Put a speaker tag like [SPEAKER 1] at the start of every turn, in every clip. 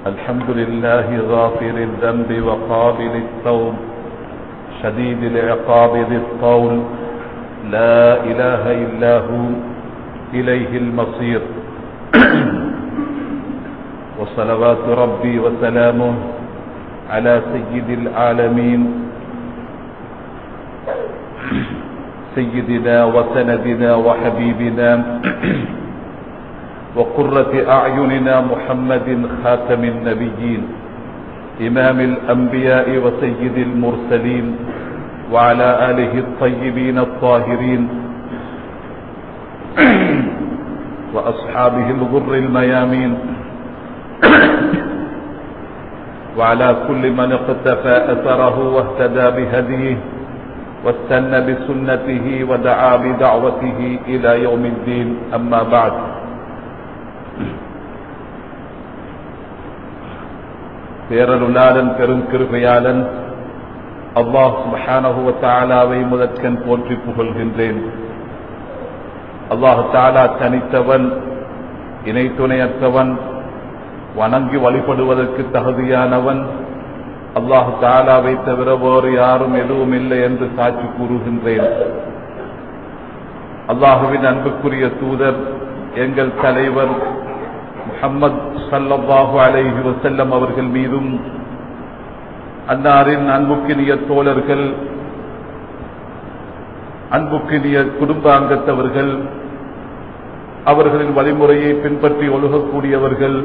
[SPEAKER 1] الحمد لله غافر الذنب وقابل التوب شديد العقاب ذي الطول لا إله إلا هو إليه المصير وصلوات ربي وسلامه على سيد العالمين سيدنا وسندنا وحبيبنا وقرة أعيننا محمد خاتم النبيين إمام الأنبياء وسيد المرسلين وعلى آله الطيبين الطاهرين وأصحابه الغر الميامين وعلى كل من اقتفى أثره واهتدى بهديه واستنى بسنته ودعا بدعوته إلى يوم الدين أما بعد பேரருளாளன் பெரும் கிருபையாளன் அல்லாஹ் சுபஹானஹுவ தாலாவை முதற்கண் போற்றி புகழ்கின்றேன் அல்லாஹு தாலா தனித்தவன் இணை துணையற்றவன் வணங்கி வழிபடுவதற்கு தகுதியானவன் அல்லாஹு தாலாவை தவிர வேறு யாரும் எதுவும் இல்லை என்று சாட்சி கூறுகின்றேன் அல்லாஹுவின் அன்புக்குரிய தூதர் எங்கள் தலைவர் முகம்மது சல்லாஹு அலைஹி வசல்லம் அவர்கள் மீதும் அன்னாரின் அன்புக்கினிய தோழர்கள் அன்புக்கினிய குடும்பாங்கத்தவர்கள் அவர்களின் வழிமுறையை பின்பற்றி ஒழுகக்கூடியவர்கள்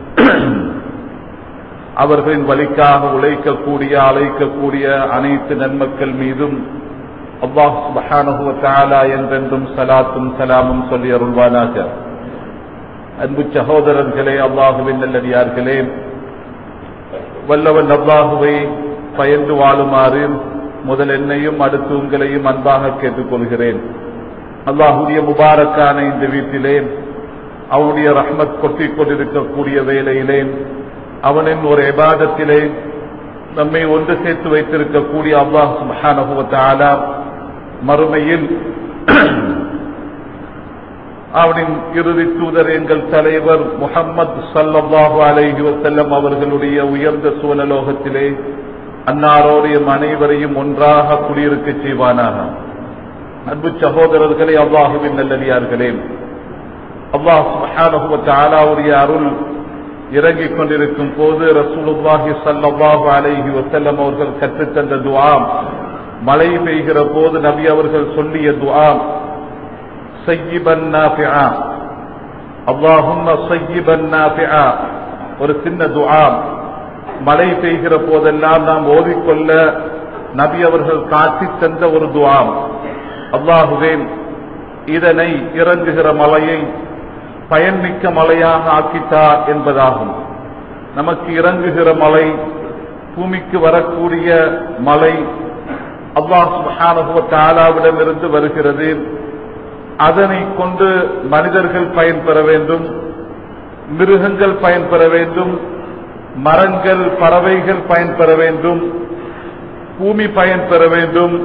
[SPEAKER 1] அவர்களின் வழிக்காக உழைக்கக்கூடிய அழைக்கக்கூடிய அனைத்து நன்மக்கள் மீதும் அல்லாஹ் சுபஹானஹுவ தாலா என்றென்றும் சலாத்தும் சலாமும் சொல்லி அருள்வானாக அன்பு சகோதரர்களே அல்லாஹுவின் நல்லடியார்களே வல்லவன் அல்லாஹுவை பயந்து வாழுமாறு முதல் என்னையும் அடுத்து உங்களையும் அன்பாக கேட்டுக்கொள்கிறேன் அல்லாஹுடைய முபாரக்கான இந்த வீட்டிலே அவனுடைய ரஹ்மத் கொட்டிக் கொண்டிருக்கக்கூடிய வேலையிலே அவனின் ஒரு எபாதத்திலே நம்மை ஒன்று சேர்த்து வைத்திருக்கக்கூடிய அல்லாஹ் சுபஹானஹுவத்தாலா மறுமையில் அவனின் இறுதி தூதர் எங்கள் தலைவர் முகம்மது சல்லாஹு அலைஹி வசல்லம் அவர்களுடைய உயர்ந்த சூழலோகத்திலே அன்னாரோடைய அனைவரையும் ஒன்றாக குடியிருக்க செய்வானாக அன்பு சகோதரர்களே அல்லாஹுவின் நல்லடியார்களே அல்லாஹ் சுபஹானஹுவத்தாலாவுடைய அருள் இறங்கிக் கொண்டிருக்கும் போது ரசூலுல்லாஹி சல்லாஹு அலைஹி வசல்லம் அவர்கள் கற்றுத்தந்த துவாம் மழை பெய்கிற போது நபி அவர்கள் சொல்லிய துவாம் சையிபன் நாஃபிஆ அல்லாஹும்ம சையிபன் நாஃபிஆ ஒரு சின்ன துஆம் மழை பெய்கிற போதெல்லாம் நாம் ஓதிக்கொள்ள நபி அவர்கள் காட்டி தந்த ஒரு துஆம் அல்லாஹுவேன் இதனை இறங்குகிற மலையை பயன்மிக்க மலையாக ஆக்கித்தா என்பதாகும் நமக்கு இறங்குகிற மலை பூமிக்கு வரக்கூடிய மலை அல்லாஹ் சுபஹானஹுவ தாலாவிடமிருந்து வருகிறது அதனை கொண்டு மனிதர்கள் பயன்பெற வேண்டும் மிருகங்கள் பயன்பெற வேண்டும் மரங்கள் பறவைகள் பயன்பெற வேண்டும் பூமி பயன்பெற வேண்டும்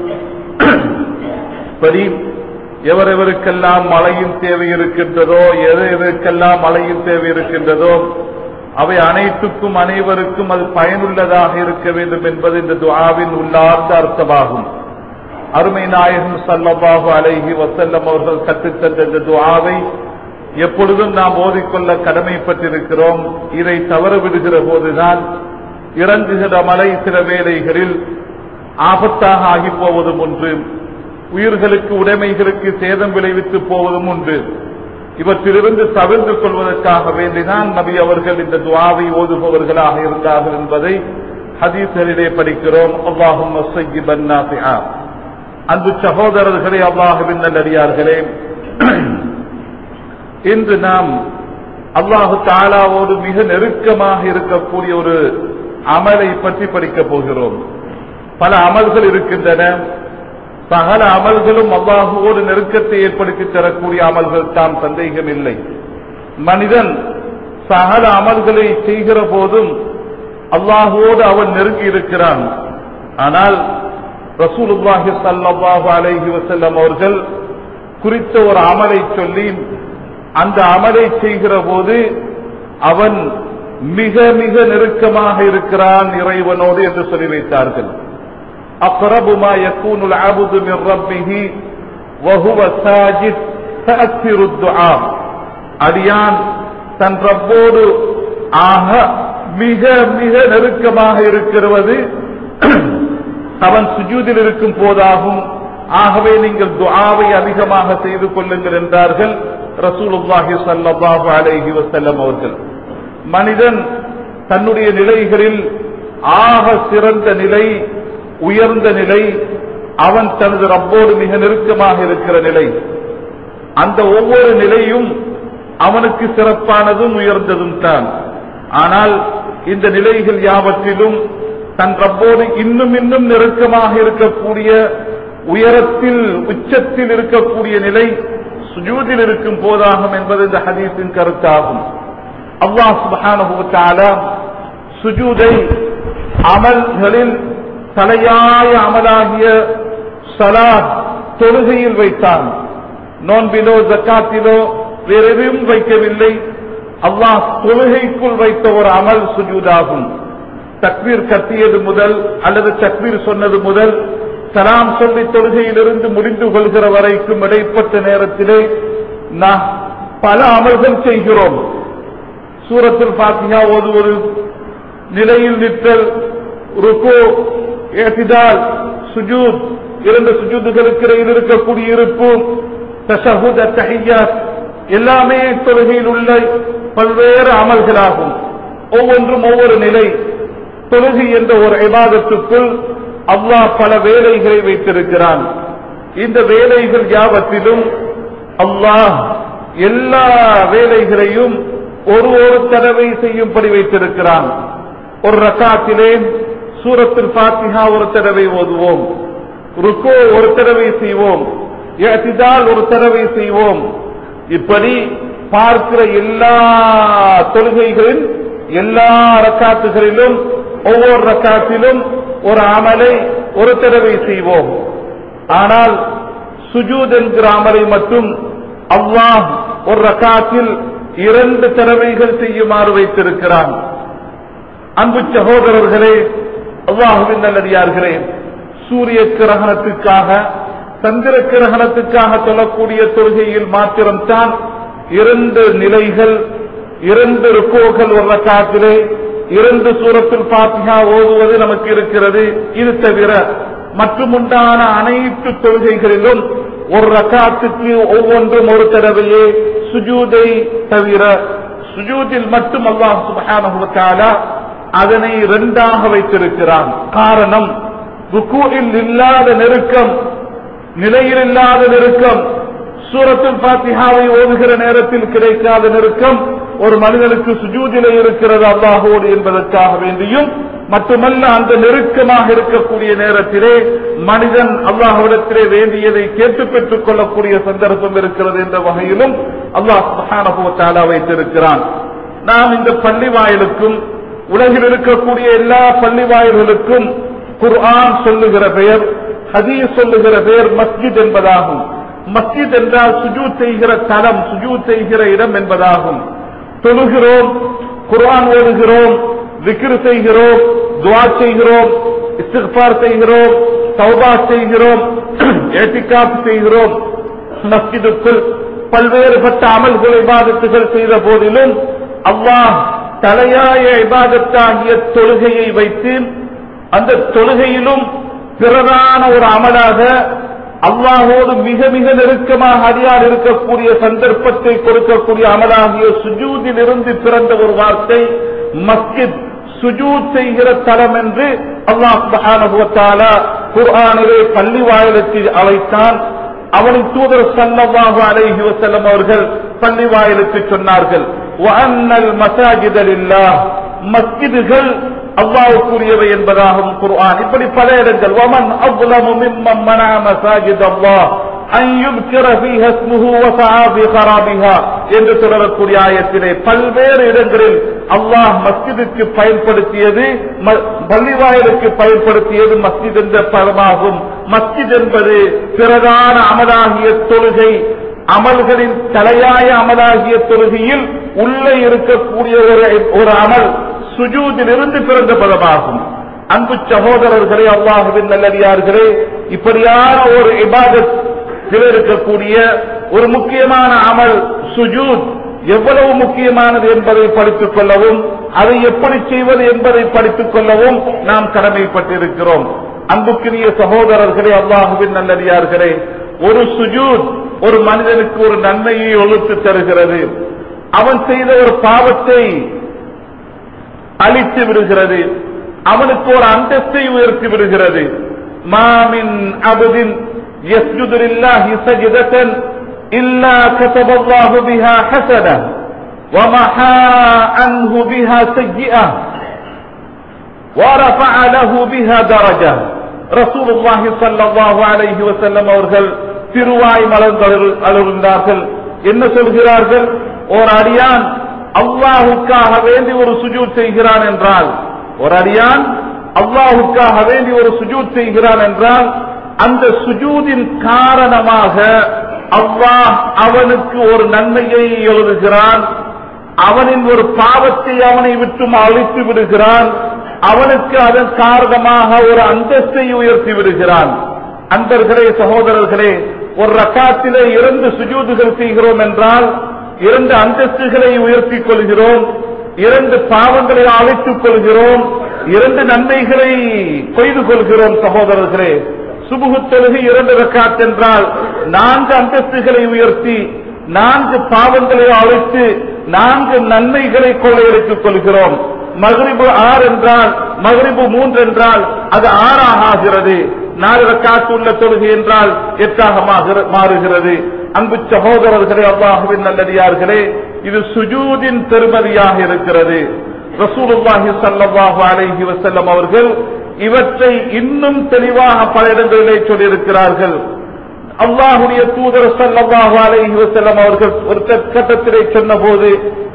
[SPEAKER 1] படி எவரெவருக்கெல்லாம் மழையின் தேவை இருக்கின்றதோ எதற்கெல்லாம் மழையின் தேவை இருக்கின்றதோ அவை அனைத்துக்கும் அனைவருக்கும் அது பயனுள்ளதாக இருக்க வேண்டும் என்பது இந்த துவாவின் உள்ளார்ந்த அர்த்தமாகும் அருமை நாயகம் சல்லபாகு அலைஹி வசல்லம் அவர்கள் கற்றுத்தந்த இந்த துவாவை எப்பொழுதும் நாம் ஓதிக்கொள்ள கடமைப்பட்டிருக்கிறோம் இதை தவற விடுகிற போதுதான் இறங்குகிற மலை சில வேளைகளில் ஆபத்தாக ஆகி போவதும் ஒன்று உயிர்களுக்கு உடைமைகளுக்கு சேதம் விளைவித்து போவதும் உண்டு இவற்றிலிருந்து தவிர்த்து கொள்வதற்காக வேண்டிதான் நபி அவர்கள் இந்த துவாவை ஓதுபவர்களாக இருந்தார்கள் என்பதை ஹதீசரிலே படிக்கிறோம் அல்லாஹும் அன்பு சகோதரர்களே அல்லாஹுவின் நல்லடியார்களே இன்று நாம் அல்லாஹு தாலாவோடு மிக நெருக்கமாக இருக்கக்கூடிய ஒரு அமலை பற்றி படிக்கப் போகிறோம் பல அமல்கள் இருக்கின்றன சகல அமல்களும் அல்லாஹுவோடு நெருக்கத்தை ஏற்படுத்தி தரக்கூடிய அமல்கள் தான் சந்தேகம் இல்லை மனிதன் சகல அமல்களை செய்கிற போதும் அல்லாஹுவோடு அவன் நெருங்கி இருக்கிறான் ஆனால் ரசூலுல்லாஹி ஸல்லல்லாஹு அலைஹி வஸல்லம் அவர்கள் குறித்த ஒரு அமலை சொல்லி அந்த அமலை செய்கிற போது அவன் மிக மிக நெருக்கமாக இருக்கிறான் இறைவனோடு என்று சொல்லி வைத்தார்கள் أقرب ما يكون العبد من ربه وهو ساجد فأكثر الدعاء அடியான் தன் ரப்போடு ஆக மிக மிக நெருக்கமாக இருக்கிறது அவன் சுஜூதில் இருக்கும் போதாகும் ஆகவே நீங்கள் துஆவை அதிகமாக செய்து கொள்ளுங்கள் என்றார்கள் ரசூலுல்லாஹி ஸல்லல்லாஹு அலைஹி வஸல்லம் அவர்கள் மனிதன் தன்னுடைய நிலைகளில் ஆக சிறந்த நிலை உயர்ந்த நிலை அவன் தனது ரப்போடு மிக நெருக்கமாக இருக்கிற நிலை அந்த ஒவ்வொரு நிலையும் அவனுக்கு சிறப்பானதும் உயர்ந்ததும் தான் ஆனால் இந்த நிலைகள் யாவற்றிலும் தன் ரப்போடு இன்னும் இன்னும் நெருக்கமாக இருக்கக்கூடிய உயரத்தில் உச்சத்தில் இருக்கக்கூடிய நிலை சுஜூதில் இருக்கும் போதாகும் என்பது இந்த ஹதீஸின் கருத்தாகும் அல்லாஹ் சுப்ஹானஹு வ தஆலா சுஜூதை அமல்களில் தலையாய அமலாகிய சலாத் தொழுகையில் வைத்தான் நோன்பிலோ ஜக்காத்திலோ வேற எதுவும் வைக்கவில்லை அல்லாஹ் தொழுகைக்குள் வைத்த ஒரு அமல் சுஜூதாகும் தக்பீர் கத்தியது முதல் அல்லது தக்பீர் சொன்னது முதல் சலாம் சொல்லி தொழுகையிலிருந்து முடிந்து கொள்கிற வரைக்கும் இடைப்பட்ட நேரத்திலே நாம் பல அமல்கள் செய்கிறோம் சூரத்தில் பாத்தியா ஓதுவது நிலையில் நிற்றல் ருக்கோ ஏத்திதால் சுஜூத் இரண்டு சுஜூதுகளுக்கு இடையில் இருக்கக்கூடிய இருப்பு தஷஹுத் அத்தஹியாத் எல்லாமே தொழுகையில் உள்ள பல்வேறு அமல்களாகும் ஒவ்வொன்றும் ஒவ்வொரு நிலை தொழுகை என்ற ஒரு இபாதத்துக்குள் அல்லாஹ் பல வேலைகளை வைத்திருக்கிறான் இந்த வேலைகள் யாவற்றிலும் அல்லாஹ் எல்லா வேலைகளையும் ஒரு ஒரு தடவை செய்யும்படி வைத்திருக்கிறான் ஒரு ரக்காத்திலே சூரத்தில் பாத்திஹா ஒரு தடவை ஓதுவோம் ருக்கோ ஒரு தடவை செய்வோம் ஏத்திதால் ஒரு தடவை செய்வோம் இப்படி பார்க்கிற எல்லா தொழுகைகளின் எல்லா ரக்காத்துகளிலும் ஒவ்வொரு ரக்காத்திலும் ஒரு அமலை ஒரு தடவை செய்வோம் ஆனால் சுஜூத் என்கிற அமலை மட்டும் அல்லாஹ் ஒரு ரக்காத்தில் இரண்டு தடவைகள் செய்யுமாறு வைத்திருக்கிறான் அன்பு சகோதரர்களே அல்லாஹுவின் நல்லடியார்களே சூரிய கிரகணத்துக்காக சந்திர கிரகணத்துக்காக சொல்லக்கூடிய தொழுகையில் மாத்திரம்தான் இரண்டு நிலைகள் இரண்டு ருக்கோகள் ஒரு ரக்காத்திலே இரண்டு சூரத்தில் பாத்தியா ஓதுவது நமக்கு இருக்கிறது இது தவிர மற்றும் உண்டான அனைத்து தொழுகைகளிலும் ஒரு ரக்காத்துக்கு ஒவ்வொன்றும் ஒரு தடவையே சுஜூதை தவிர சுஜூதில் மட்டும் அல்லாஹ் சுபஹானஹு வ தஆலா அதனை இரண்டாக வைத்திருக்கிறான் காரணம் ருக்கூஇல் இல்லாத நெருக்கம் நிலையில் இல்லாத நெருக்கம் சூரத்தில் பாத்திஹாவை ஓதுகிற நேரத்தில் கிடைக்காத நெருக்கம் ஒரு மனிதனுக்கு சுஜூதிலே இருக்கிறது அல்லாஹோடு என்பதற்காக வேண்டியும் மட்டுமல்ல அந்த நெருக்கமாக இருக்கக்கூடிய நேரத்திலே மனிதன் அல்லாஹ்விடத்திலே வேண்டியதை கேட்டு பெற்றுக் கொள்ளக்கூடிய சந்தர்ப்பம் இருக்கிறது என்ற வகையிலும் அல்லாஹ் சுஹானபுவத்தாலா வைத்திருக்கிறான் நாம் இந்த பள்ளி வாயிலுக்கும் உலகில் இருக்கக்கூடிய எல்லா பள்ளி வாயில்களுக்கும் குர்ஆன் சொல்லுகிற பெயர் ஹதீஸ் சொல்லுகிற பெயர் மஸ்ஜித் என்பதாகும் மஸ்ஜித் என்றால் சுஜூத் செய்கிற தலம் சுஜூத் செய்கிற இடம் என்பதாகும் தொழுகிறோம் குர்ஆன் ஓதுகிறோம் விக்ரு செய்கிறோம் துவா செய்கிறோம் இஸ்திஃபார் செய்கிறோம் தௌபா செய்கிறோம் ஏட்டிகாப் செய்கிறோம் மஸ்ஜிதுக்குள் பல்வேறுபட்ட அமல்கள் இபாதத்துகள் செய்த போதிலும் அல்லாஹ் தலையாய இபாதத்தாகிய தொழுகையை வைத்து அந்த தொழுகையிலும் பிறதான ஒரு அமலாக அல்லாஹோடு மிக மிக நெருக்கமாக அடியார் இருக்கக்கூடிய சந்தர்ப்பத்தை கொடுக்கக்கூடிய அமலாகிய சுஜூதில் இருந்து பிறந்த ஒரு வார்த்தை மஸ்ஜித் சுஜூத் செய்கிற தலம் என்று அல்லாஹ் சுபஹானஹுவத்தால குர்ஆனிலே பள்ளி வாயிலுக்கு அழைத்தான் அவனின் தூதர் சல்லல்லாஹு அலைஹி வஸல்லம் அவர்கள் பள்ளி வாயிலுக்கு சொன்னார்கள் வஅன்னல் மசாஜித லில்லாஹ் மஸ்ஜிதுகள் அல்லாஹ்வுக்குரியவை என்பதாகும் குர்ஆன் இப்படி பல இடங்கள் வமன் அவ்லமு மிம்மன் மனா மசாஜித் அல்லாஹ் அன் யுذكر فيها اسمه وسعى في خرابها என்று தொடரக்கூடிய ஆயத்திலே பல்வேறு இடங்களில் அல்லாஹ் மஸ்ஜிதுக்கு பயன்படுத்தியது ம- பள்ளிவாயலுக்கு பயன்படுத்தியது மஸ்ஜித் என்ற பதமாகும் மஸ்ஜித் என்பது பிரதான அமலாகிய தொழுகை அமல்களின் தலையாய அமலாகிய தொழுகையில் உள்ளே இருக்கக்கூடிய ஒரு ஒரு அமல் சுஜூதிலிருந்து பிறந்த பதமாகும் அன்பு சகோதரர்களே அல்லாஹுவின் நல்லடியார்களே இப்படியான ஒரு இபாதத் இருக்கக்கூடிய ஒரு முக்கியமான அமல் சுஜூத் எவ்வளவு முக்கியமானது என்பதை படித்துக் கொள்ளவும் அதை எப்படி செய்வது என்பதை படித்துக் கொள்ளவும் நாம் கடமைப்பட்டிருக்கிறோம் அன்புக்குரிய சகோதரர்களே அல்லாஹுவின் நல்லடியார்களே ஒரு சுஜூத் ஒரு மனிதனுக்கு ஒரு நன்மையை ஒழுத்து தருகிறது அவன் செய்த ஒரு பாவத்தை அழித்து விடுகிறது அவனுக்கு ஒரு அந்தஸ்தை உயர்த்தி விடுகிறது மாமின் அபதின் يسجد لله سجدة إلا كتب الله بها حسنة ومحى عنه بها سيئة ورفع له بها درجة رسول الله صلى الله عليه وسلم அவர்கள் திருவாய் மலர்ந்து அழுகின்றார்கள் என்ன சொல்கிறார்கள் ஒரு அடியான் அல்லாஹுக்காக வேண்டி ஒரு சுஜூத் செய்கிறான் என்றால் ஒரு அடியான் அல்லாஹுக்காக வேண்டி ஒரு சுஜூத் செய்கிறான் என்றால் அந்த சுஜூதின் காரணமாக அல்லாஹ் அவனுக்கு ஒரு நன்மையை எழுதுகிறான் அவனின் ஒரு பாவத்தை அவனை விட்டும் அழித்து விடுகிறான் அவனுக்கு அதன் காரணமாக ஒரு அந்தஸ்தை உயர்த்தி விடுகிறான் அன்பர்களே சகோதரர்களே ஒரு ரக்காத்திலே இரண்டு சுஜூதுகள் செய்கிறோம் என்றால் இரண்டு அந்தஸ்துகளை உயர்த்திக் கொள்கிறோம் இரண்டு பாவங்களை அழைத்துக் கொள்கிறோம் இரண்டு நன்மைகளை கொய்து கொள்கிறோம் சகோதரர்களே சுபுகு தொழுகை இரண்டு ரக்காத் என்றால் நான்கு அந்தஸ்துகளை உயர்த்தி நான்கு பாவங்களை அழைத்து நான்கு நன்மைகளை கொள்ளையடித்துக் கொள்கிறோம் மகரிபு ஆறு என்றால் மகரிபு மூன்று என்றால் அது ஆறாக ஆகிறது நாலு ரக்காத்து உள்ள தொழுகை என்றால் எட்டாக மாறுகிறது அன்பு சகோதரர்களே அல்லாஹுவின் நல்லடியார்களே இது சுஜூதின் பெருமதியாக இருக்கிறது ரசூலுல்லாஹி ஸல்லல்லாஹு அலைஹி வஸல்லம் அவர்கள் இவற்றை இன்னும் தெளிவாக பல இடங்களிலே சொல்லியிருக்கிறார்கள் அல்லாஹுடைய தூதர் ஸல்லல்லாஹு அலைஹி வஸல்லம் அவர்கள் ஒரு கட்டத்திலே சொன்னபோது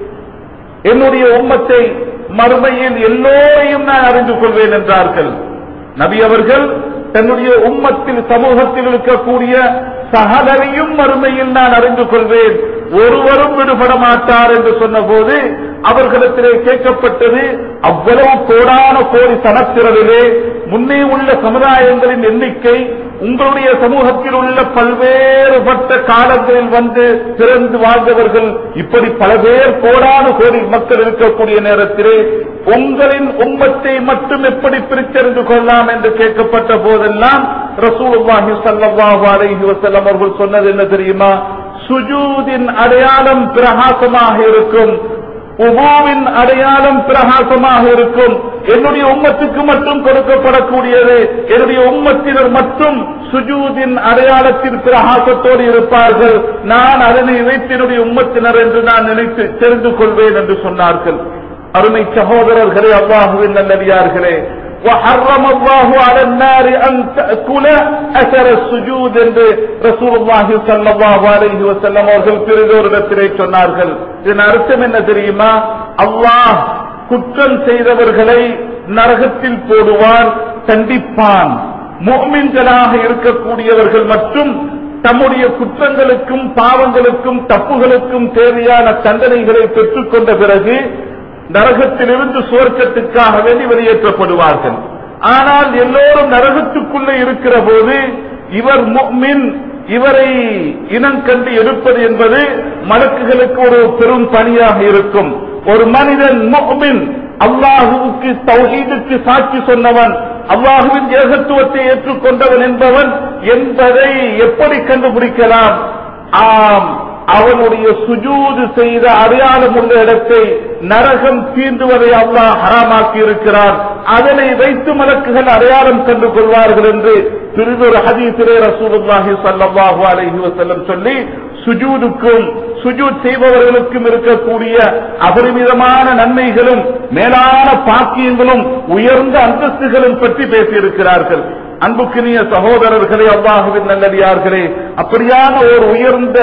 [SPEAKER 1] என்னுடைய உம்மத்தை மறுமையில் எல்லோரையும் நான் அறிந்து கொள்வேன் என்றார்கள் நபி அவர்கள் தன்னுடைய உம்மத்தில் சமூகத்தில் இருக்கக்கூடிய சகலரையும் மறுமையில் நான் அறிந்து கொள்வேன் ஒருவரும் விடுபட மாட்டார் என்று சொன்னபோது அவர்களிடத்திலே கேட்கப்பட்டது அவ்வளவு கோடான கோடி சனத்திரலிலே முன்னே உள்ள சமுதாயங்களின் எண்ணிக்கை உங்களுடைய சமூகத்தில் உள்ள பல்வேறுபட்ட காலங்களில் வந்து பிறந்து வாழ்ந்தவர்கள் இப்படி பல பேர் கோடான கோடி மக்கள் இருக்கக்கூடிய நேரத்திலே உங்களின் உம்மத்தை மட்டும் எப்படி பிரித்தறிந்து கொள்ளலாம் என்று கேட்கப்பட்ட போதெல்லாம் ரசூலுல்லாஹி ஸல்லல்லாஹு அலைஹி வஸல்லம் அவர்கள் சொன்னது என்ன தெரியுமா சுஜூதின் அடையாளம் பிரகாசமாக இருக்கும் உபோவின் அடையாளம் பிரகாசமாக இருக்கும் என்னுடைய உம்மத்துக்கு மட்டும் கொடுக்கப்படக்கூடியது என்னுடைய உம்மத்தினர் மட்டும் சுஜூதின் அடையாளத்தில் பிரகாசத்தோடு இருப்பார்கள் நான் அதனை வைத்து என்னுடைய உம்மத்தினர் என்று நான் நினைத்து தெரிந்து கொள்வேன் என்று சொன்னார்கள் அருமை சகோதரர்களே அல்லாஹுவின் நல்லடியார்களே وحرم الله على النار أن تأكل أثر السجود என்று ரசூலுல்லாஹி ஸல்லல்லாஹு அலைஹி வஸல்லம் அவர்கள் பிறதோரிடத்திலே சொன்னார்கள் இதன் அர்த்தம் என்ன தெரியுமா அல்லாஹ் குற்றம் செய்தவர்களை நரகத்தில் போடுவான் தண்டிப்பான் முஃமின்களாக இருக்கக்கூடியவர்கள் மற்றும் தம்முடைய குற்றங்களுக்கும் பாவங்களுக்கும் தப்புகளுக்கும் தேவையான தண்டனைகளை பெற்றுக்கொண்ட பிறகு நரகத்திலிருந்து சுவர்க்கத்துக்காக வேண்டி வெளியேற்றப்படுவார்கள் ஆனால் எல்லோரும் நரகத்துக்குள்ளே இருக்கிற போது இவர் முக்மின் இவரை இனம் கண்டு எடுப்பது என்பது மலக்குகளுக்கு ஒரு பெரும் பணியாக இருக்கும் ஒரு மனிதன் முக்மின் அல்லாஹுவுக்கு தௌஹீதுக்கு சாட்சி சொன்னவன் அல்லாஹுவின் ஏகத்துவத்தை ஏற்றுக்கொண்டவன் என்பவன் என்பதை எப்படி கண்டுபிடிக்கலாம் ஆம் அவனுடைய சுஜூது செய்த அடையாளம் உள்ள இடத்தை நரகம் தீண்டுவதை அல்லாஹ் ஹராமாக்கி இருக்கிறார் அதனை வைத்து மலக்குகள் அடையாளம் கண்டு கொள்வார்கள் என்று திருதொரு ஹதீசிலே ரசூலுல்லாஹி ஸல்லல்லாஹு அலைஹி வஸல்லம் சொல்லி சுஜூதுக்கும் சுஜூத் செய்பவர்களுக்கும் இருக்கக்கூடிய அபரிமிதமான நன்மைகளும் மேலான பாக்கியங்களும் உயர்ந்த அந்தஸ்துகளும் பற்றி பேசியிருக்கிறார்கள் அன்புக்கினிய சகோதரர்களே அல்லாஹுவின் நல்லடியார்களே அப்படியான ஒரு உயர்ந்த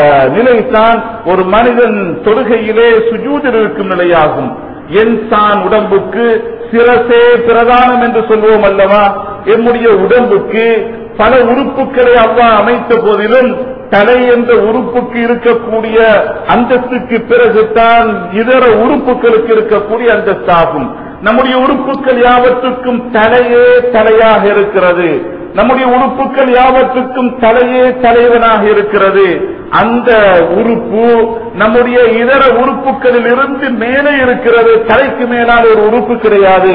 [SPEAKER 1] நிலைதான் ஒரு மனிதன் தொழுகையிலே சுஜூதில் இருக்கும் நிலையாகும் என் தான் உடம்புக்கு சிரசே பிரதானம் என்று சொல்வோம் அல்லவா என்னுடைய உடம்புக்கு பல உறுப்புகளை அல்லாஹ் அமைத்த போதிலும் தலை என்ற உறுப்புக்கு இருக்கக்கூடிய அந்தஸ்துக்கு பிறகுதான் இதர உறுப்புகளுக்கு இருக்கக்கூடிய அந்தஸ்தாகும் நம்முடைய உறுப்புகள் யாவற்றுக்கும் தலையே தலையாக இருக்கிறது நம்முடைய உறுப்புகள் யாவற்றுக்கும் தலையே தலைவனாக இருக்கிறது அந்த உறுப்பு நம்முடைய இதர உறுப்புகளில் இருந்து மேலே இருக்கிறது தலைக்கு மேலான ஒரு உறுப்பு கிடையாது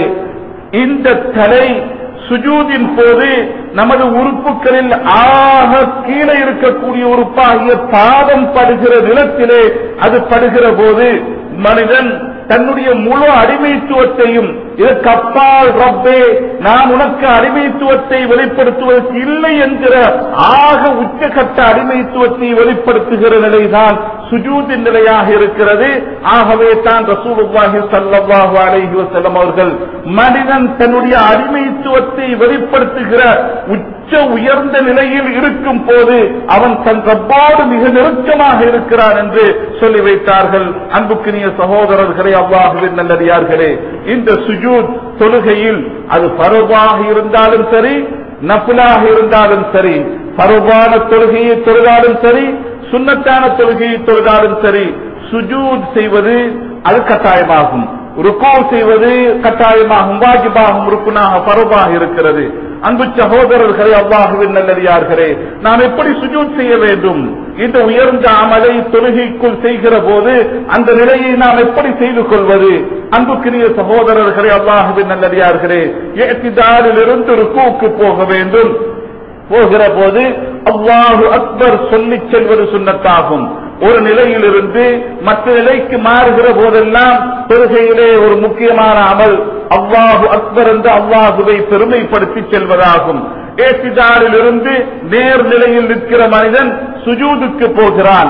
[SPEAKER 1] இந்த தலை சுஜூதின் போது நமது உறுப்புகளில் ஆக கீழே இருக்கக்கூடிய உறுப்பாகிய பாதம் படுகிற நிலத்திலே அது படுகிற போது மனிதன் தன்னுடைய முழு அடிமைத்துவத்தையும் இதற்கு அப்பால் ரப்பே நான் உனக்கு அடிமைத்துவத்தை வெளிப்படுத்துவதற்கு இல்லை என்கிற ஆக உச்சகட்ட அடிமைத்துவத்தை வெளிப்படுத்துகிற நிலைதான் சுஜூதின் நிலையாக இருக்கிறது ஆகவே தான் ரசூலுல்லாஹி ஸல்லல்லாஹு அலைஹி வஸல்லம் அவர்கள் மனிதன் தன்னுடைய அடிமைத்துவத்தை வெளிப்படுத்துகிற உச்ச உயர்ந்த நிலையில் இருக்கும் போது அவன் தன் ரப்போடு மிக நெருக்கமாக இருக்கிறான் என்று சொல்லி வைத்தார்கள் அன்புக்குரிய சகோதரர்களே அல்லாஹுவின் நல்லடியார்களே இந்த சுஜூத் தொழுகையில் அது பருவாக இருந்தாலும் சரி நஃபிலாக இருந்தாலும் சரி பருவான தொழுகையை தொழுதாலும் சரி சுண்ணத்தான தொழுகையை தொழுதாலும் சரி சுஜூத் செய்வது அது கட்டாயமாகும் ருக்கோ செய்வது கட்டாயமாகும் வாஜிபாகும் ருக்குனாக பருவாக இருக்கிறது அன்பு சகோதரர்களே அல்லாஹுவின் நல்லடியார்களே நாம் எப்படி சுஜூத் செய்ய வேண்டும் இந்த உயர்ந்த அமலை தொழுகைக்குள் செய்கிற போது அந்த நிலையை நாம் எப்படி செய்து கொள்வது அன்புக்குரிய சகோதரர்களே அல்லாஹுவின் நல்லடியார்களே ஏத்திதாரிலிருந்து ருக்குவுக்கு போக வேண்டும் போகிற போது அல்லாஹு அக்பர் சொல்லிச் செல்வது சுண்ணத்தாகும் ஒரு நிலையிலிருந்து மற்ற நிலைக்கு மாறுகிற போதெல்லாம் தொழுகையிலே ஒரு முக்கியமான அமல் அல்லாஹு அக்பர் என்று அல்லாஹுவை பெருமைப்படுத்தி செல்வதாகும் ஏசிதாரில் இருந்து நேர் நிலையில் நிற்கிற மனிதன் சுஜூதுக்கு போகிறான்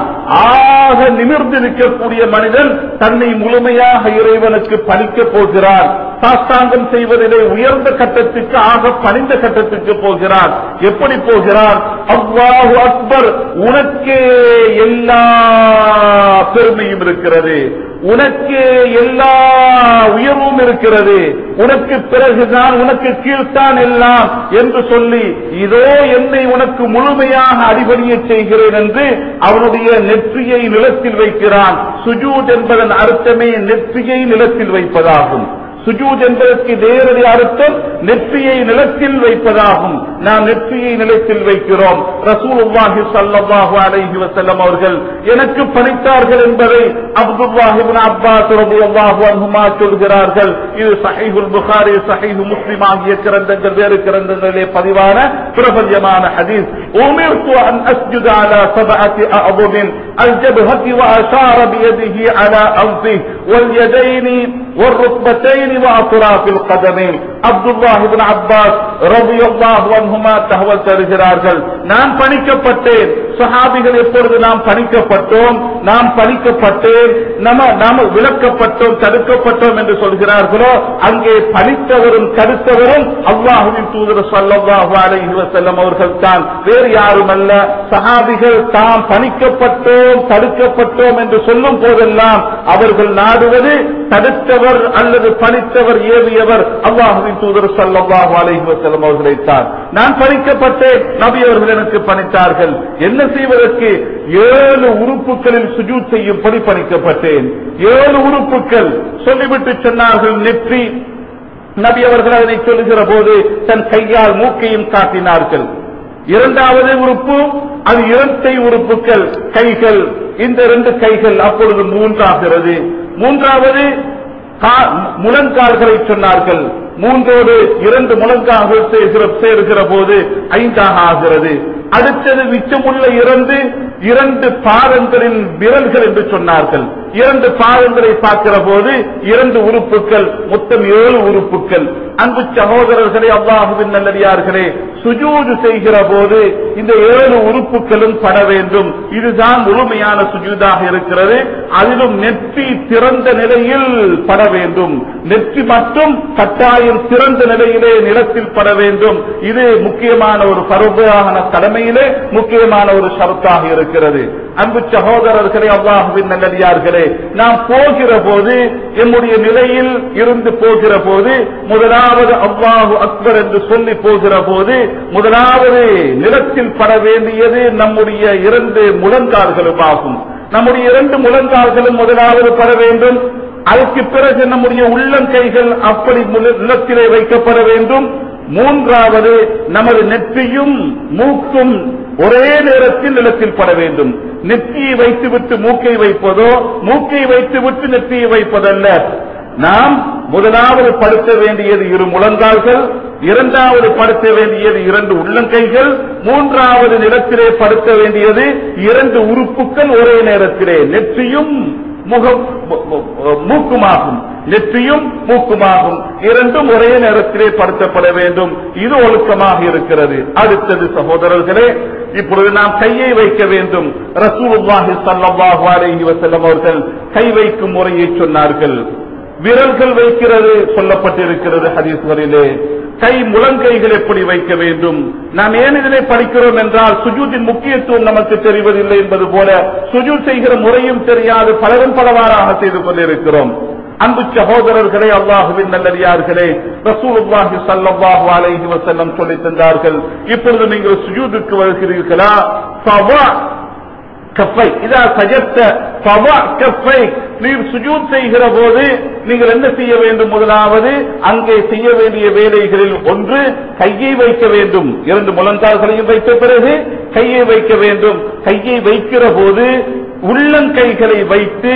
[SPEAKER 1] ஆக நிமிர்ந்து நிற்கக்கூடிய மனிதன் தன்னை முழுமையாக இறைவனுக்கு பணிக்க போகிறான் சாஸ்தாங்கம் செய்வதிலே உயர்ந்த கட்டத்துக்கு ஆக பணிந்த கட்டத்துக்கு போகிறான் எப்படி போகிறான் அல்லாஹு அக்பர் உனக்கே எல்லா பெருமையும் இருக்கிறது உனக்கே எல்லா உயர்வும் இருக்கிறது உனக்கு பிறகுதான் உனக்கு கீழ்த்தான் எல்லாம் என்று சொல்லி இதோ என்னை உனக்கு முழுமையாக அடிபணிய செய்கிறேன் என்று அவனுடைய நெற்றியை நிலத்தில் வைக்கிறான் சுஜூத் என்பதன் அர்த்தமே நெற்றியை நிலத்தில் வைப்பதாகும் சுஜூத் என்பதற்கு நேரடி அர்த்தம் நெற்றியை நிலத்தில் வைப்பதாகும் நாம் நெற்றியை நிலத்தில் வைக்கிறோம் ரசூலுல்லாஹி ஸல்லல்லாஹு அலைஹி வஸல்லம் அவர்கள் எனக்கு பணித்தார்கள் என்பதை அப்துல்லாஹி இப்னு அப்பாஸ் ரலியல்லாஹு அன்ஹுமா சொல்கிறார்கள் இது சஹீஹுல் புகாரி சஹீஹ் முஸ்லிம் ஆகிய கிரந்தங்கள் வேறு கிரந்தங்களிலே பதிவான பிரபல்யமான ஹதீஸ் உமிர்து அன் அஸ்ஜுத அலா சபஅத்தி அஅதுமின் الجبهة وأشار بيده على أنفه واليدين والركبتين وأطراف القدمين عبد الله بن عباس رضي الله عنهما தகவல் தருகிறார்கள் நான் பணிக்கப்பட்டேன் சஹாபிகள் எப்பொழுது நாம் பணிக்கப்பட்டோம் நாம் பணிக்கப்பட்டேன் நம்ம நாம் விளக்கப்பட்டோம் தடுக்கப்பட்டோம் என்று சொல்கிறார்களோ அங்கே பணித்தவரும் தடுத்தவரும் அல்லாஹுவின் தூதர் ஸல்லல்லாஹு அலைஹி வஸல்லம் அவர்கள் தான் வேறு யாரும் அல்ல சஹாபிகள் தாம் பணிக்கப்பட்டோம் தடுக்கப்பட்டோம் என்று சொல்லும் போதெல்லாம் அவர்கள் நாடுவது தடுத்தவர் அல்லது பணித்தவர் ஏவியவர் அல்லாஹுவின் தூதர் ஸல்லல்லாஹு அலைஹி வஸல்லம் அவர்களைத்தான் நான் பணிக்கப்பட்டேன் நபி அவர்கள் எனக்கு பணித்தார்கள் என்ன செய்வதற்கு ஏழு உறுப்புகளில் சுஜூத் செய்யும்படி பணிக்கப்பட்டேன் ஏழு உறுப்புகள் சொல்லிவிட்டு சொன்னார்கள் நெற்றி நபி அவர்கள் அதனை சொல்லுகிற போது தன் கையால் மூக்கையும் காட்டினார்கள் இரண்டாவது உறுப்பு அது இரட்டை உறுப்புகள் கைகள் இந்த இரண்டு கைகள் அப்பொழுது மூன்றாகிறது மூன்றாவது கா- முழங்கால்களை சொன்னார்கள் மூன்றோடு இரண்டு முழங்கால்கள் சேர்கிற- சேர்கிற போது ஐந்தாக ஆகிறது அடுத்தது மிச்சமுள்ள இரண்டு இரண்டு பாதங்களின் விரல்கள் என்று சொன்னார்கள் இரண்டு பாதங்களை பார்க்கிற போது இரண்டு உறுப்புகள் மொத்தம் ஏழு உறுப்புகள் அன்பு சகோதரர்களே அல்லாஹுவின் நல்லடியார்களே சுஜூது செய்கிற போது இந்த ஏழு உறுப்புகளும் பட வேண்டும் இதுதான் முழுமையான சுஜூதாக இருக்கிறது அதிலும் நெற்றி திறந்த நிலையில் பட வேண்டும் நெற்றி மட்டும் கட்டாயம் திறந்த நிலையிலே நிலத்தில் பட வேண்டும் இது முக்கியமான ஒரு பருவமான கடமையிலே முக்கியமான ஒரு ஷரத்தாக இருக்கிறது அன்பு சகோதரர்களே அல்லாஹுவின் நல்லடியார்களே நாம் போகிற போது என்னுடைய நிலையில் இருந்து போகிற போது முதலாவது அல்லாஹு அக்பர் என்று சொல்லி போகிற போது முதலாவது நிலத்தில் பட வேண்டியது நம்முடைய இரண்டு முழங்கால்களும் ஆகும் நம்முடைய இரண்டு முழங்கால்களும் முதலாவது பட வேண்டும் அதற்கு பிறகு நம்முடைய உள்ளங்கைகள் அப்படி முல- நிலத்திலே வைக்கப்பட வேண்டும் மூன்றாவது நமது நெற்றியும் மூக்கும் ஒரே நேரத்தில் நிலத்தில் பட வேண்டும் நெற்றியை வைத்துவிட்டு மூக்கை வைப்பதோ மூக்கை வைத்துவிட்டு நெற்றியை வைப்பதல்ல நாம் முதலாவது படுத்த வேண்டியது இரு முழங்கால்கள் இரண்டாவது படுத்த வேண்டியது இரண்டு உள்ளங்கைகள் மூன்றாவது நிலத்திலே படுத்த வேண்டியது இரண்டு உறுப்புகள் ஒரே நேரத்திலே நெற்றியும் முகம் மு- மு- மூக்குமாகும் நெற்றியும் மூக்குமாகும் இரண்டும் ஒரே நேரத்திலே படுத்தப்பட வேண்டும் இது ஒழுக்கமாக இருக்கிறது அடுத்தது சகோதரர்களே இப்பொழுது நாம் கையை வைக்க வேண்டும் ரசூலுல்லாஹி ஸல்லல்லாஹு அலைஹி வஸல்லம் அவர்கள் கை வைக்கும் முறையை சொன்னார்கள் விரல்கள் வைக்கிறது சொல்லப்பட்டிருக்கிறது ஹதீஸ்களிலே கை முழங்கைகள் எப்படி வைக்க வேண்டும் நாம் ஏன் இதனை படிக்கிறோம் என்றால் சுஜூதின் முக்கியத்துவம் நமக்கு தெரிவதில்லை என்பது போல சுஜூத் செய்கிற முறையும் தெரியாது பலரும் பலவாறாக செய்து கொண்டிருக்கிறோம் அன்பு சகோதரர்களே அல்லாஹுவின் நல்லடியார்களே ரசூலுல்லாஹி ஸல்லல்லாஹு அலைஹி வஸல்லம் சொல்லித் தந்தார்கள் இப்பொழுது நீங்கள் சுஜூதுக்கு வருகிறீர்களா ஃபவா கஃபை இதா சஜத்த ஃபவா கஃபை நீர் சுஜூத் செய்கிற போது நீங்கள் என்ன செய்ய வேண்டும் முதலாவது அங்கே செய்ய வேண்டிய வேலைகளில் ஒன்று கையை வைக்க வேண்டும் இரண்டு முழங்கால்களையும் வைத்த பிறகு கையை வைக்க வேண்டும் கையை வைக்கிற போது உள்ளங்கைகளை வைத்து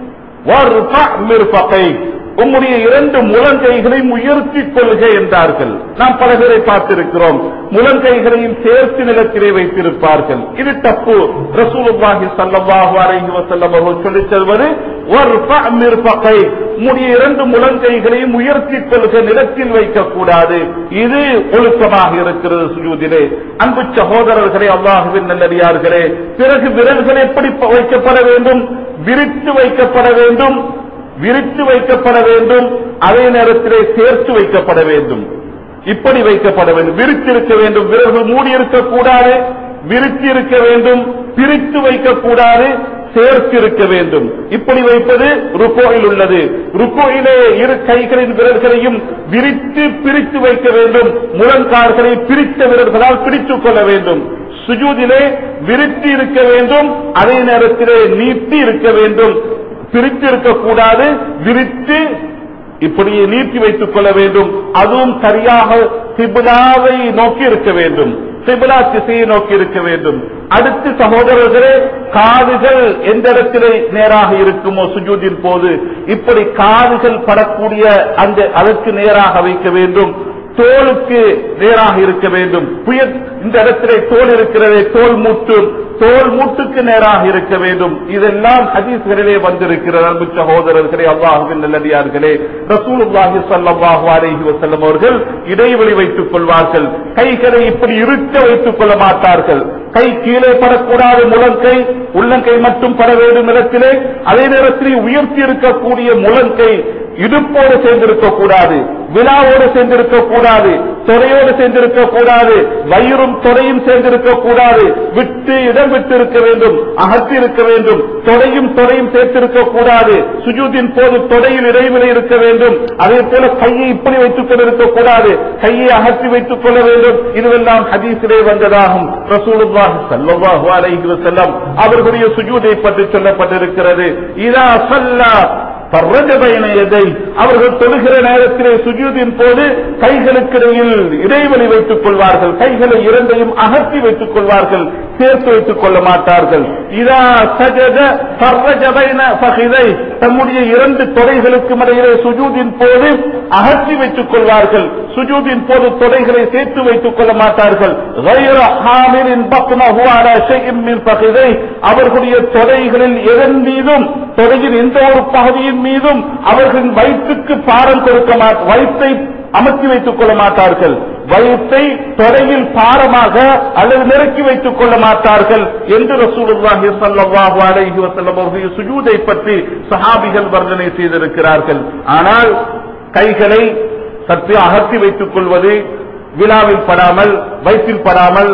[SPEAKER 1] வர்ஃப மிர்ஃபகை. உம்முடைய இரண்டு முழங்கைகளையும் உயர்த்திக் கொள்க என்றார்கள் நாம் பல பேரை பார்த்திருக்கிறோம் முழங்கைகளையும் சேர்த்து நிலத்திலே வைத்திருப்பார்கள் இது தப்பு ரசூலுல்லாஹி ஸல்லல்லாஹு அலைஹி வஸல்லம் அவர்கள் சொல்லிச் செல்வது வர்ஃப மிர்ஃபகை. உம்முடைய இரண்டு முழங்கைகளையும் உயர்த்திக் கொள்க நிலத்தில் வைக்கக்கூடாது இது ஒழுக்கமாக இருக்கிறது சுஜூதிலே அன்பு சகோதரர்களே அல்லாஹுவின் நல்லடியார்களே பிறகு விரல்கள் எப்படி ப- வைக்கப்பட வேண்டும் விரித்து வைக்கப்பட வேண்டும் விரித்து வைக்கப்பட வேண்டும் அதே நேரத்திலே சேர்த்து வைக்கப்பட வேண்டும் இப்படி வைக்கப்பட வேண்டும் விரித்திருக்க வேண்டும் விரல்கள் மூடி இருக்கக்கூடாது விரித்து இருக்க வேண்டும் பிரித்து வைக்கக்கூடாது சேர்த்து இருக்க வேண்டும் இப்படி வைப்பது ருக்கோயில் உள்ளது ருக்கோயிலே இரு கைகளின் விரல்களையும் விரித்து பிரித்து வைக்க வேண்டும் முழங்கால்களை பிரித்த விரல்களால் பிடித்துக் கொள்ள வேண்டும் சுஜூதிலே விரித்து இருக்க வேண்டும் அதே நேரத்திலே நீட்டி இருக்க வேண்டும் பிரித்து இருக்கக்கூடாது விரித்து இப்படியே நீட்டி வைத்துக் கொள்ள வேண்டும் அதுவும் சரியாக சிபிலாவை நோக்கி இருக்க வேண்டும் சிபிலா திசையை நோக்கி இருக்க வேண்டும் அடுத்து சகோதரர்களே காதுகள் எந்த இடத்திலே நேராக இருக்குமோ சுஜூதின் போது இப்படி காதுகள் படக்கூடிய அந்த அதற்கு நேராக வைக்க வேண்டும் தோலுக்கு நேராக இருக்க வேண்டும் புயல் இந்த இடத்திலே தோல் இருக்கிறதே தோல் மூட்டு தோல் மூட்டுக்கு நேராக இருக்க வேண்டும் இதெல்லாம் ஹதீஸ்களிலே வந்திருக்கிறது அன்பு சகோதரர்களே அல்லாஹுவின் நல்லடியார்களே ரசூலுல்லாஹி ஸல்லல்லாஹு அலைஹி வஸல்லம் அவர்கள் இடைவெளி வைத்துக் கொள்வார்கள் கைகளை இப்படி இருக்க வைத்துக் கொள்ள மாட்டார்கள் கை கீழே படக்கூடாது முழங்கை உள்ளங்கை மட்டும் பட வேண்டும் இடத்திலே அதே நேரத்தில் உயர்த்தி இருக்கக்கூடிய முழங்கை இடுப்போடு சேர்ந்திருக்க கூடாது விழாவோடு சேர்ந்திருக்க கூடாது தொடையோடு சேர்ந்திருக்க கூடாது வயிறும் தொடையும் சேர்ந்திருக்க கூடாது விட்டு இடம் விட்டு இருக்க வேண்டும் அகற்றி இருக்க வேண்டும் தொடையும் தொடையும் சேர்த்திருக்க கூடாது சுஜூதின் போது தொடையில் இடைவெளி இருக்க வேண்டும் அதே போல கையை இப்படி வைத்துக் கொண்டிருக்க கூடாது கையை அகற்றி வைத்துக் கொள்ள வேண்டும் இதுவெல்லாம் ஹதீஸிலே வந்ததாகும் ரசூலுல்லாஹி ஸல்லல்லாஹு அலைஹி வஸல்லம் அவர்களுடைய சுஜூதை பற்றி சொல்லப்பட்டிருக்கிறது இதா ஸல்லா பர்ரஜபைன எதை அவர்கள் தொழுகிற நேரத்திலே சுஜூதின் போது கைகளுக்கிடையில் இடைவெளி வைத்துக் கொள்வார்கள் கைகளை இரண்டையும் அகற்றி வைத்துக் கொள்வார்கள் சேர்த்து வைத்துக் கொள்ள மாட்டார்கள் இதா சஜத பர்ரஜபைன பகிதை தம்முடைய இரண்டு தொடைகளுக்கும் இடையிலே சுஜூதின் போது அகற்றி வைத்துக் கொள்வார்கள் சுஜூதின் போது தொடைகளை சேர்த்து வைத்துக் கொள்ள மாட்டார்கள் غير حامل بطنه على شيء من فخذيه அவர்களுடைய தொடைகளில் எதன் மீதும் தொடையின் எந்த ஒரு பகுதியின் மீதும் அவர்களின் வயிற்றுக்கு பாரம் கொடுக்க மாட்டார் வயிற்றை அமர்த்தி வைத்துக் கொள்ள மாட்டார்கள் வயிற்றை தொடையில் பாரமாக அல்லது நிரக்கி வைத்துக் கொள்ள மாட்டார்கள் என்று ரசூலுல்லாஹி ஸல்லல்லாஹு அலைஹி வஸல்லம் அவர்களுடைய சுஜூதை பற்றி சஹாபிகள் வர்ணனை செய்திருக்கிறார்கள் ஆனால் கைகளை சற்று அகற்றி வைத்துக் கொள்வது விழாவில் படாமல் வயிற்றில் படாமல்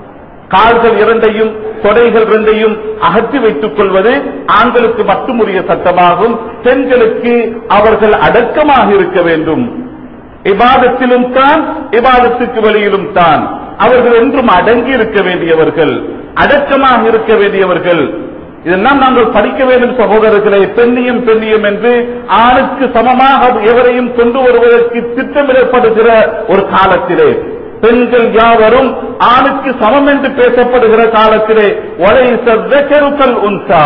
[SPEAKER 1] கால்கள் இரண்டையும் தொடைகள் இரண்டையும் அகற்றி வைத்துக் கொள்வது ஆண்களுக்கு மட்டுமுரிய சட்டமாகும் பெண்களுக்கு அவர்கள் அடக்கமாக இருக்க வேண்டும் இபாதத்திலும் தான் இபாதத்துக்கு வெளியிலும் தான் அவர்கள் என்றும் அடங்கி இருக்க வேண்டியவர்கள் அடக்கமாக இருக்க வேண்டியவர்கள் இதெல்லாம் நாங்கள் படிக்க வேண்டும் சகோதரர்களே பெண்ணியம் பெண்ணியம் என்று ஆணுக்கு சமமாக எவரையும் கொண்டு வருவதற்கு திட்டமிடப்படுகிற ஒரு காலத்திலே பெண்கள் யாவரும் ஆணுக்கு சமம் என்று பேசப்படுகிற காலத்திலே ஒலை சக்கருக்கல் உன்சா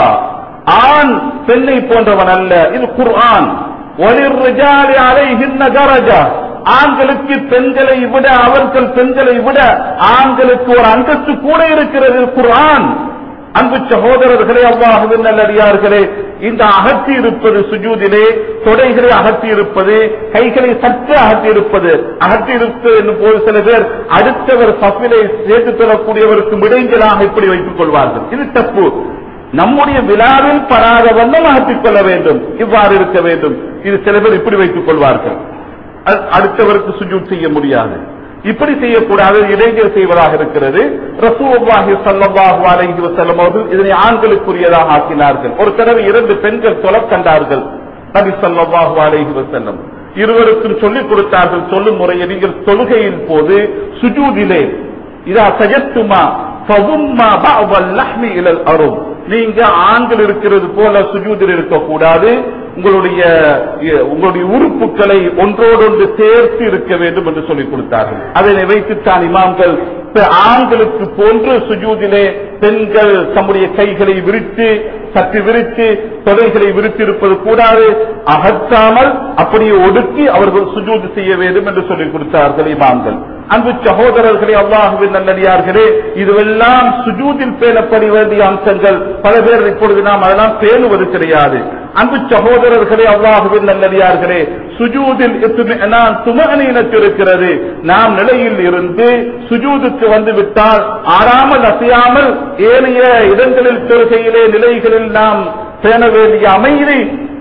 [SPEAKER 1] ஆண் பெண்ணை போன்றவன் அல்ல இது குர்ஆன் ஒளிர்ஜாலி அலைஹின்ன தரஜா ஆண்களுக்கு பெண்களை விட அவர்கள் பெண்களை விட ஆண்களுக்கு ஒரு அந்தஸ்து கூட இருக்கிறது குர்ஆன் அன்பு சகோதரர்களே அல்லாஹுவின் நல்லடியார்களே இந்த அகற்றி இருப்பது சுஜூதிலே தொடைகளை அகற்றி இருப்பது கைகளை சற்று அகற்றி இருப்பது அகற்றி இருப்பது என்னும் போது சில பேர் அடுத்தவர் சஃபிலை சேர்த்து தரக்கூடியவருக்கு இடைஞ்சலாக இப்படி வைத்துக் கொள்வார்கள் இது தப்பு நம்முடைய விழாவில் படாத வண்ணம் அகற்றிக் கொள்ள வேண்டும் இவ்வாறு இருக்க வேண்டும் இது சில பேர் இப்படி வைத்துக் கொள்வார்கள் அ- அடுத்தவருக்கு சுஜூத் செய்ய முடியாது இப்படி செய்யக்கூடாது இடைஞ்சல் செய்வதாக இருக்கிறது ரசூலுல்லாஹி ஸல்லல்லாஹு அலைஹி வஸல்லம் அவர்கள் இதனை ஆண்களுக்குரியதாக ஆக்கினார்கள் ஒரு தடவை இரண்டு பெண்கள் தொழக் கண்டார்கள் நபி ஸல்லல்லாஹு அலைஹி வஸல்லம் இருவருக்கும் சொல்லிக் கொடுத்தார்கள் சொல்லும் முறையை நீங்கள் தொழுகையின் போது சுஜூதிலே இதா சஜத்துமா ஃபதும்மா பஅதல் லஹ்மி இலல் அரும் நீங்க ஆண்கள் இருக்கிறது போல சுஜூதில் இருக்கக்கூடாது உங்களுடைய உங்களுடைய உறுப்புகளை ஒன்றோடொன்று சேர்த்து இருக்க வேண்டும் என்று சொல்லிக் கொடுத்தார்கள் அதனை வைத்துத்தான் இமாம்கள் இப்ப ஆண்களுக்கு போன்று சுஜூதிலே பெண்கள் தம்முடைய கைகளை விரித்து சற்று விரித்து தொடைகளை விரித்திருப்பது கூடாது அகற்றாமல் அப்படியே ஒடுக்கி அவர்கள் சுஜூது செய்ய வேண்டும் என்று சொல்லிக் கொடுத்தார்கள் இமாம்கள் அன்பு சகோதரர்களே அல்லாஹுவின் நல்லடியார்களே இதுவெல்லாம் சுஜூதில் பேணப்பட வேண்டிய அம்சங்கள் பல பேர் இப்பொழுது நாம் அதெல்லாம் பேணுவது கிடையாது அன்பு சகோதரர்களே அல்லாஹுவின் நல்லடியார்களே சுஜூதில் நான் துமகனீனத்து இருக்கிறது நாம் நிலையில் இருந்து சுஜூதுக்கு வந்து விட்டால் ஆறாமல் அசையாமல் ஏனைய இடங்களில் தொழுகையிலே நிலைகளில் நாம் பேண வேண்டிய அமைதி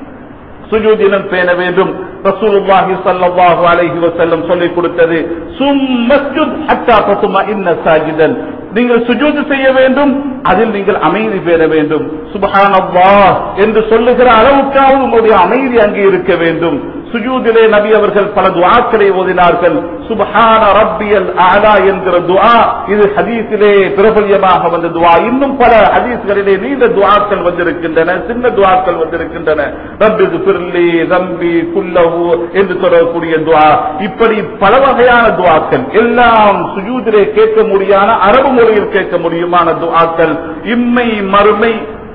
[SPEAKER 1] சுஜூதினம் பேண வேண்டும் ரசூலுல்லாஹி ஸல்லல்லாஹு அலைஹி வஸல்லம் சொல்லிக் கொடுத்தது சும்மஸ்ஜுத் ஹத்தா தத்மஇன்ன சாஜிதன் நீங்கள் சுஜூது செய்ய வேண்டும் அதில் நீங்கள் அமைதி பெற வேண்டும் சுபஹானல்லாஹ் என்று சொல்லுகிற அளவுக்காவது உங்களுடைய அமைதி அங்கே இருக்க வேண்டும் சுஜூதிலே நபி அவர்கள் பல துஆக்களை ஓதினார்கள் சுபஹான ரப்பியல் அலா என்கிற துஆ இது ஹதீஸிலே பிரபல்யமாக வந்த துஆ இன்னும் பல ஹதீஸ்களிலே நீண்ட துஆக்கள் வந்திருக்கின்றன சின்ன துஆக்கள் வந்திருக்கின்றன ரப்பி ஃபிர்லி ரம்பி குல்லஹு என்று சொல்லக்கூடிய துஆ இப்படி பல வகையான துஆக்கள் எல்லாம் சுஜூதிலே கேட்க முடியான அரபு மொழியில் கேட்க முடியுமான துஆக்கள் இம்மை மறுமை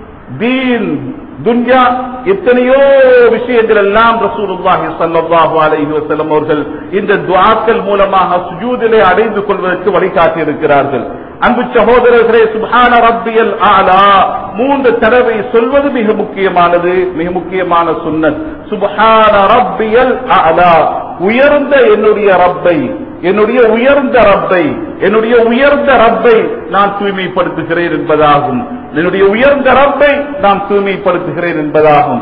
[SPEAKER 1] தீன் துன்யா எத்தனையோ விஷயங்கள் எல்லாம் ரசூலுல்லாஹி ஸல்லல்லாஹு அலைஹி வஸல்லம் அவர்கள் இந்த துஆக்கள் மூலமாக சுஜூதிலே அடைந்து கொள்வதற்கு வழிகாட்டி இருக்கிறார்கள் அன்பு சகோதரர்களே சுப்ஹான ரப்பியல் ஆலா மூன்று தடவை சொல்வது மிக முக்கியமானது மிக முக்கியமான சுன்னத் சுப்ஹான ரப்பியல் ஆலா உயர்ந்த என்னுடைய ரப்பை என்னுடைய உயர்ந்த ரப்பை என்னுடைய உயர்ந்த ரப்பை நான் தூய்மைப்படுத்துகிறேன் என்பதாகும் என்னுடைய உயர்ந்த ரப்பை நான் தூய்மைப்படுத்துகிறேன் என்பதாகும்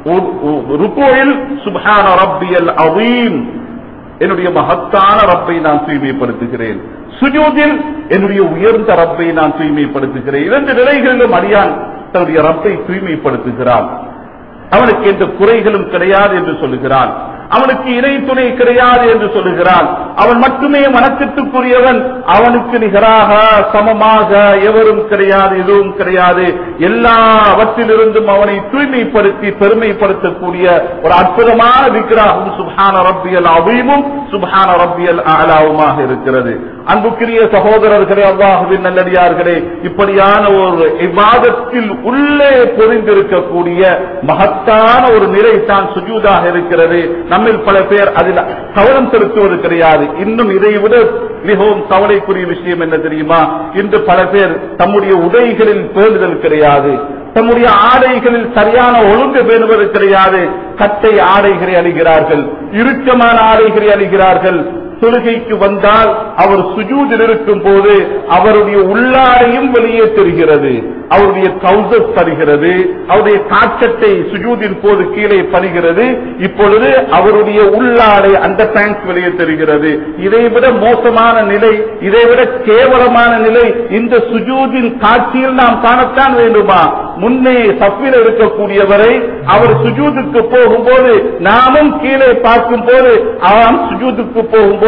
[SPEAKER 1] ருக்கோயில் சுப்ஹான ரப்பியல் அவீம் என்னுடைய மகத்தான ரப்பை நான் தூய்மைப்படுத்துகிறேன் சுஜூதில் என்னுடைய உயர்ந்த ரப்பை நான் தூய்மைப்படுத்துகிறேன் இரண்டு நிலைகளிலும் அடியான் தன்னுடைய ரப்பை தூய்மைப்படுத்துகிறான் அவனுக்கு எந்த குறைகளும் கிடையாது என்று சொல்லுகிறான் அவனுக்கு இணை துணை கிடையாது என்று சொல்லுகிறான் அவன் மட்டுமே வணக்கத்துக்குரியவன் அவனுக்கு நிகராக சமமாக எவரும் கிடையாது எதுவும் கிடையாது எல்லாவற்றிலிருந்தும் அவனை தூய்மைப்படுத்தி பெருமைப்படுத்தக்கூடிய ஒரு அற்புதமான விக்கிராகும் சுபான ரப்பியல் அபீமும் சுபான ரப்பியல் ஆலாவுமாக இருக்கிறது அன்புக்குரிய சகோதரர்களே அல்லாஹுவின் நல்லடியார்களே இப்படியான ஒரு விவாதத்தில் உள்ளே பொறிந்திருக்கக்கூடிய மகத்தான ஒரு நிலை தான் சுஜூதாக இருக்கிறது நம்மில் பல பேர் அதில் கவனம் செலுத்துவது கிடையாது இன்னும் இதை விட மிகவும் கவலைக்குரிய விஷயம் என்ன தெரியுமா இன்று பல பேர் தம்முடைய உடைகளில் பேணுதல் கிடையாது தம்முடைய ஆடைகளில் சரியான ஒழுங்கு பேணுவது கிடையாது கட்டை ஆடைகளை அணிகிறார்கள் இறுக்கமான ஆடைகளை அணிகிறார்கள் தொழுகைக்கு வந்தால் அவர் சுஜூதில் இருக்கும் போது அவருடைய உள்ளாடையும் வெளியே தெரிகிறது அவருடைய கவுசஸ் தருகிறது அவருடைய காற்றத்தை சுஜூதின் போது கீழே படுகிறது இப்பொழுது அவருடைய உள்ளாடை அந்த பேங்க் வெளியே தெரிகிறது இதைவிட மோசமான நிலை இதைவிட கேவலமான நிலை இந்த சுஜூதின் காட்சியில் நாம் காணத்தான் வேண்டுமா முன்னே சப்பில் இருக்கக்கூடியவரை அவர் சுஜூதுக்கு போகும்போது நாமும் கீழே பார்க்கும் போது அவன் சுஜூதுக்கு போகும்போது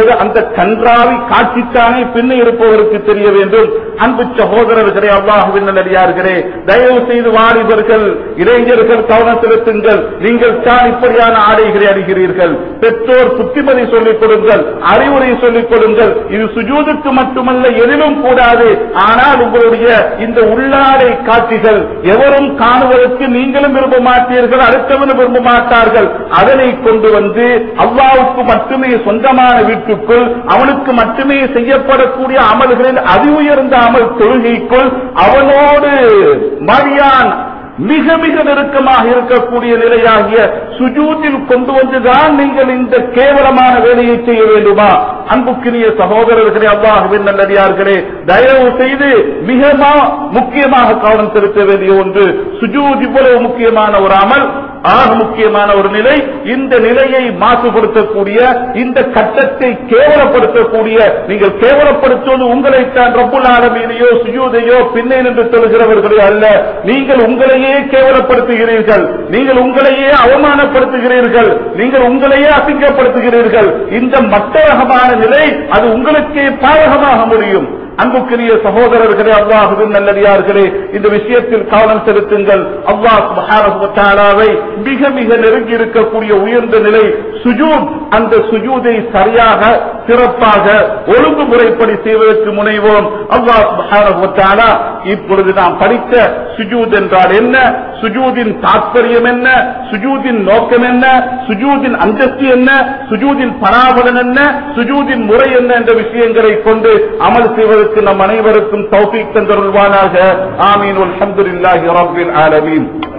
[SPEAKER 1] பிறகு அந்த கன்றாவி காட்சித்தானே பின்னே இருப்பவருக்கு தெரிய வேண்டும் அன்பு சகோதரர்களே அல்லாஹுவின் நல்லடியார்களே தயவு செய்து வாலிபர்கள் இளைஞர்கள் கவனம் செலுத்துங்கள் நீங்கள் தான் இப்படியான ஆடைகளை அணிகிறீர்கள் பெற்றோர் புத்திமதி சொல்லிக் கொடுங்கள் அறிவுரை சொல்லிக் கொடுங்கள் இது சுஜூதுக்கு மட்டுமல்ல எதிலும் கூடாது ஆனால் உங்களுடைய இந்த உள்ளாடை காட்சிகள் எவரும் காணுவதற்கு நீங்களும் விரும்ப மாட்டீர்கள் அடுத்தவனும் விரும்ப மாட்டார்கள் அதனை கொண்டு வந்து அல்லாவுக்கு மட்டுமே சொந்தமான வீட்டுக்குள் அவனுக்கு மட்டுமே செய்யப்படக்கூடிய அமல்களில் அதி உயர்ந்த அமல் தொழுகைக்குள் அவனோடு மரியான் மிக மிக நெருக்கமாக இருக்கக்கூடிய நிலையாகிய சுஜூத்தில் கொண்டு வந்துதான் நீங்கள் இந்த கேவலமான வேலையை செய்ய வேண்டுமா அன்புக்கினிய சகோதரர்களே அல்லாஹுவின் நல்லடியார்களே தயவு செய்து மிக மா- முக்கியமாக கவனம் செலுத்த வேண்டிய ஒன்று சுஜூத் இவ்வளவு முக்கியமான ஒரு அமல் ஆக முக்கியமான ஒரு நிலை இந்த நிலையை மாசுபடுத்தக்கூடிய இந்த கட்டத்தை கேவலப்படுத்தக்கூடிய நீங்கள் கேவலப்படுத்துவது உங்களைத்தான் ரப்புல் ஆலமீனையோ சுஜூதையோ பின்னே நின்று சொல்கிறவர்களே அல்ல நீங்கள் உங்களையே கேவலப்படுத்துகிறீர்கள் நீங்கள் உங்களையே அவமானப்படுத்துகிறீர்கள் நீங்கள் உங்களையே அசிங்கப்படுத்துகிறீர்கள் இந்த மட்டரகமான நிலை அது உங்களுக்கே பாதகமாக முடியும் அன்புக்குரிய சகோதரர்களே அல்லாஹுவின் நல்லடியார்களே இந்த விஷயத்தில் கவனம் செலுத்துங்கள் அல்லாஹ் சுப்ஹானஹு வ தஆலாவை மிக மிக நெருங்கி இருக்கக்கூடிய உயர்ந்த நிலை சுஜூத் அந்த சுஜூதை சரியாக சிறப்பாக ஒழுங்குமுறைப்படி செய்வதற்கு முனைவோம் அல்லாஹ் சுப்ஹானஹு வ தஆலா இப்பொழுது நாம் படித்த சுஜூத் என்றால் என்ன சுஜூதின் தாற்பயம் என்ன சுஜூதின் நோக்கம் என்ன சுஜூதின் அந்தஸ்து என்ன சுஜூதின் பராபலன் என்ன சுஜூதின் முறை என்ன என்ற விஷயங்களை கொண்டு அமல் செய்வதற்கு நம் அனைவருக்கும் தௌஃபீக் தந்தருள்வானாக ஆமீன் அல்ஹம்துலில்லாஹி ரப்பில் ஆலமீன்